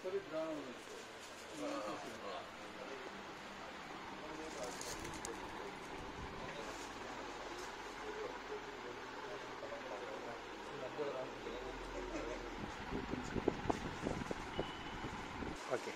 Okay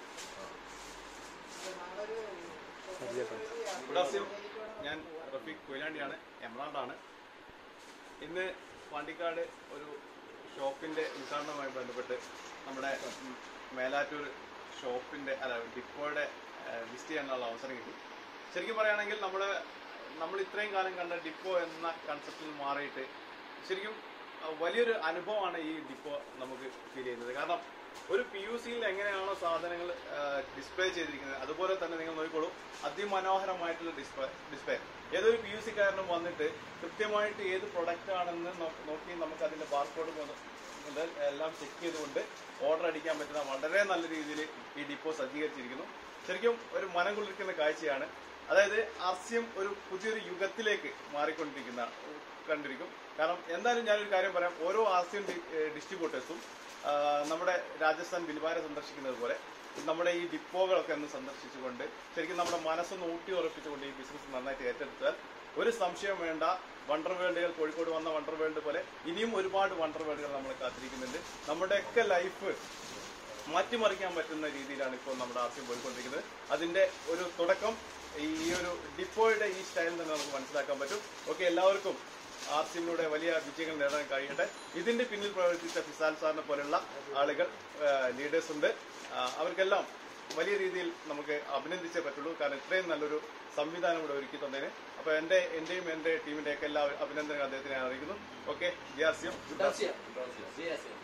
good afternoon ഞാൻ റഫീഖ് കൊയിലാണ്ടിയാണ് എമറാൾഡാണ് ഇന്ന് പാണ്ടിക്കാട് ഒരു ഷോപ്പിന്റെ ഉദ്ഘാടനവുമായി ബന്ധപ്പെട്ട് നമ്മുടെ ഉം, മേലാറ്റൂർ ഷോപ്പിന്റെ അല്ല ഡിപ്പോയുടെ വിസിറ്റ് ചെയ്യാനുള്ള അവസരം കിട്ടി ശരിക്കും പറയുകയാണെങ്കിൽ നമ്മൾ നമ്മൾ ഇത്രയും കാലം കണ്ട ഡിപ്പോ എന്ന കൺസെപ്റ്റിൽ മാറിയിട്ട് ശരിക്കും ആ, വലിയൊരു അനുഭവമാണ് ഈ ഡിപ്പോ നമുക്ക് ഫീൽ ചെയ്യുന്നത് കാരണം ഒരു പി യു സിയിൽ എങ്ങനെയാണോ സാധനങ്ങൾ ഡിസ്പ്ലേ ചെയ്തിരിക്കുന്നത് അതുപോലെ തന്നെ നിങ്ങൾ നോക്കിക്കോളൂ അതിമനോഹരമായിട്ടുള്ള ഡിസ്പ്ലേ ഡിസ്പ്ലേ ഏതൊരു പി യു സിക്കാരനും വന്നിട്ട് കൃത്യമായിട്ട് ഏത് പ്രൊഡക്റ്റ് ആണെന്ന് നോ- നോക്കി നമുക്ക് അതിന്റെ ബാർകോഡ് മുതൽ എല്ലാം ചെക്ക് ചെയ്തുകൊണ്ട് ഓർഡർ അടിക്കാൻ പറ്റുന്ന വളരെ നല്ല രീതിയിൽ ഈ ഡിപ്പോ സജ്ജീകരിച്ചിരിക്കുന്നു ശരിക്കും ഒരു മനം കുളിർക്കുന്ന കാഴ്ചയാണ് അതായത് ആർസ്യം ഒരു പുതിയൊരു യുഗത്തിലേക്ക് മാറിക്കൊണ്ടിരിക്കുന്ന കണ്ടിരിക്കും കാരണം എന്തായാലും ഞാനൊരു കാര്യം പറയാം ഓരോ ആർസ്യം ഡിസ്ട്രിബ്യൂട്ടേഴ്സും നമ്മുടെ രാജസ്ഥാൻ ബിൽവാര സന്ദർശിക്കുന്നത് പോലെ നമ്മുടെ ഈ ഡിപ്പോകളൊക്കെ ഒന്ന് സന്ദർശിച്ചുകൊണ്ട് ശരിക്കും നമ്മുടെ മനസ്സൊന്ന് ഊട്ടി ഉറപ്പിച്ചുകൊണ്ട് ഈ ബിസിനസ് നന്നായിട്ട് ഏറ്റെടുത്താൽ ഒരു സംശയം വേണ്ട വണ്ടർ വേൾഡുകൾ കോഴിക്കോട് വന്ന വണ്ടർ വേൾഡ് പോലെ ഇനിയും ഒരുപാട് വണ്ടർ വേൾഡുകൾ നമ്മൾ കാത്തിരിക്കുന്നുണ്ട് നമ്മുടെയൊക്കെ ലൈഫ് മാറ്റിമറിക്കാൻ പറ്റുന്ന രീതിയിലാണ് ഇപ്പോൾ നമ്മുടെ ആസ്യം പോയിക്കൊണ്ടിരിക്കുന്നത് അതിന്റെ ഒരു തുടക്കം ഈ ഒരു ഡിപ്പോയുടെ ഈ സ്റ്റൈൽ തന്നെ നമുക്ക് മനസ്സിലാക്കാൻ പറ്റും ഓക്കെ എല്ലാവർക്കും ആർസിമിലൂടെ വലിയ വിജയങ്ങൾ നേടാൻ കഴിയട്ടെ ഇതിന്റെ പിന്നിൽ പ്രവർത്തിച്ച ഫിസാൽ സാറിനെ പോലുള്ള ആളുകൾ ലീഡേഴ്സ് ഉണ്ട് ആ, അവർക്കെല്ലാം വലിയ രീതിയിൽ നമുക്ക് അഭിനന്ദിച്ചേ പറ്റുള്ളൂ കാരണം ഇത്രയും നല്ലൊരു സംവിധാനം ഇവിടെ ഒരുക്കി തന്നതിന് അപ്പൊ എന്റെ എന്റെയും എന്റെ ടീമിന്റെ ഒക്കെ എല്ലാ അഭിനന്ദനങ്ങൾ അദ്ദേഹത്തിനെ അറിയിക്കുന്നു okay G R C M Gracias. Gracias.